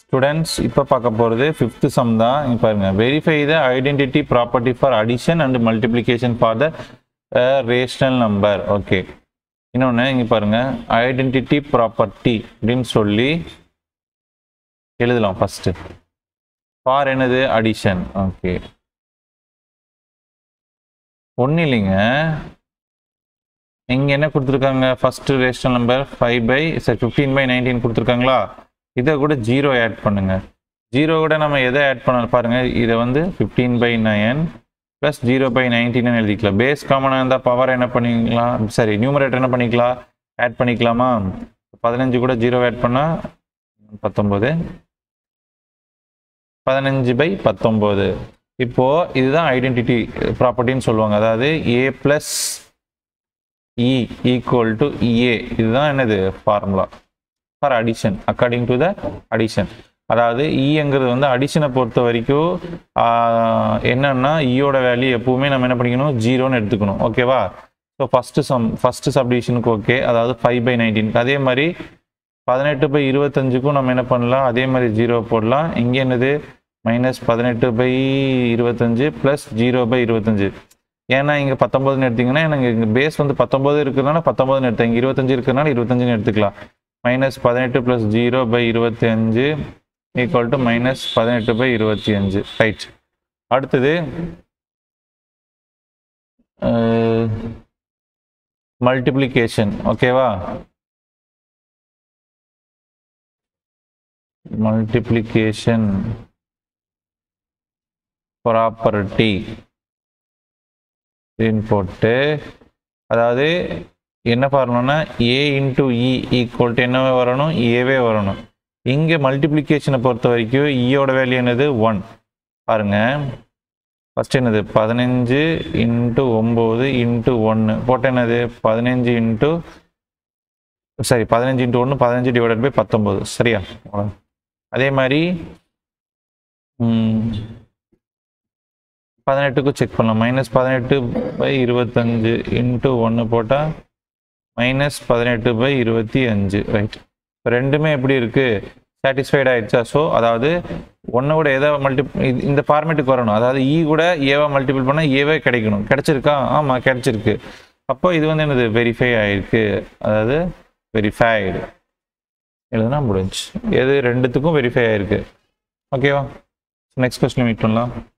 students இப்போ பார்க்க போகிறது ஃபிஃப்த் சம் தான் இங்க பாருங்க verify the identity property for addition and multiplication for the rational number okay இன்னொன்று இங்கே பாருங்க ஐடென்டிட்டி ப்ராப்பர்ட்டி அப்படின்னு சொல்லி எழுதலாம் ஃபஸ்ட்டு ஃபார் என்னது அடிஷன் ஓகே ஒன்றும் இல்லைங்க இங்கே என்ன கொடுத்துருக்காங்க first rational number five by சரி ஃபிஃப்டீன் பை நைன்டீன் கொடுத்துருக்காங்களா இதை கூட ஜீரோ ஆட் பண்ணுங்க ஜீரோ கூட நம்ம எதை ஆட் பண்ண பாருங்க இதை வந்து fifteen by nine plus zero by nineteen எழுதிக்கலாம் பேஸ் காமனாக இருந்தால் பவர் என்ன பண்ணிக்கலாம் சரி நியூமரேட்டர் என்ன பண்ணிக்கலாம் ஆட் பண்ணிக்கலாமா பதினஞ்சு கூட ஜீரோ ஆட் பண்ணால் பத்தொம்போது பதினஞ்சு பை பத்தொம்போது இப்போ இதுதான் ஐடென்டிட்டி ப்ராப்பர்ட்டின்னு சொல்லுவாங்க அதாவது A plus E equal to A இதுதான் என்னது formula for addition according to the addition அதாவது இங்கிறது வந்து அடிஷனை பொறுத்த வரைக்கும் ஆஹ், என்னன்னா ஈயோட வேல்யூ எப்பவுமே நம்ம என்ன பண்ணிக்கணும் ஜீரோன்னு எடுத்துக்கணும் ஓகேவா ஸோ ஃபஸ்ட்டு சம் ஃபஸ்ட்டு சப்டிவிஷனுக்கு ஓகே அதாவது ஃபைவ் பை நைன்டீனுக்கு அதே மாதிரி பதினெட்டு பை இருபத்தஞ்சுக்கும் நம்ம என்ன பண்ணலாம் அதே மாதிரி ஜீரோ போடலாம் இங்கே என்னது மைனஸ் பதினெட்டு பை இருபத்தஞ்சு ப்ளஸ் ஜீரோ பை இருபத்தஞ்சு ஏன்னா இங்கே பத்தொம்போதுன்னு எடுத்தீங்கன்னா எனக்கு இங்கே பேஸ் வந்து பத்தொம்போது இருக்கிறதுனால பத்தொம்போதுன்னு எடுத்தேன் இங்கே இருபத்தஞ்சு இருக்கிறதுனால இருபத்தஞ்சுன்னு எடுத்துக்கலாம் மைனஸ் பதினெட்டு ப்ளஸ் ஜீரோ பை இருபத்தி அஞ்சு ஈக்குவல் டு மைனஸ் பதினெட்டு பை இருபத்தி அஞ்சு ரைட் அடுத்தது மல்டிப்ளிகேஷன் ஓகேவா மல்டிப்ளிகேஷன் ப்ராப்பர்ட்டி அப்படின்னு போட்டு அதாவது என்ன ஃபார்முலானா A into E equal to என்னவே வரணும் ஏவே வரணும் இங்கே மல்டிப்ளிகேஷனை பொறுத்த வரைக்கும் ஈயோட வேல்யூ என்னது ஒன் பாருங்க ஃபஸ்ட் என்னது பதினஞ்சு இன்ட்டு ஒம்பது இன்ட்டு ஒன்று போட்டு என்னது பதினஞ்சு இன்ட்டு சரி பதினஞ்சு இன்ட்டு ஒன்று பதினஞ்சு டிவைடட் பை பத்தொம்போது சரியா அதே மாதிரி ம், பதினெட்டுக்கும் செக் பண்ணலாம் மைனஸ் பதினெட்டு பை இருபத்தஞ்சு இன்ட்டு ஒன்று போட்டால் மைனஸ் பதினெட்டு பை இருபத்தி அஞ்சு ரைட் ரெண்டுமே எப்படி இருக்கு சாட்டிஸ்ஃபைட் ஆயிடுச்சா ஸோ அதாவது ஒன்றை விட எதை மல்டி இந்த ஃபார்மேட்டுக்கு வரணும் அதாவது இ கூட ஏவை மல்டிபிள் பண்ணால் ஏவே கிடைக்கணும் கிடைச்சிருக்கா ஆமாம் கிடைச்சிருக்கு அப்போ இது வந்து என்னது வெரிஃபை ஆயிருக்கு அதாவது வெரிஃபைடு எழுதுனா முடிஞ்சு எது ரெண்டுத்துக்கும் வெரிஃபை ஆயிருக்கு ஓகேவா நெக்ஸ்ட் கொஸ்டின் மீட் பண்ணலாம்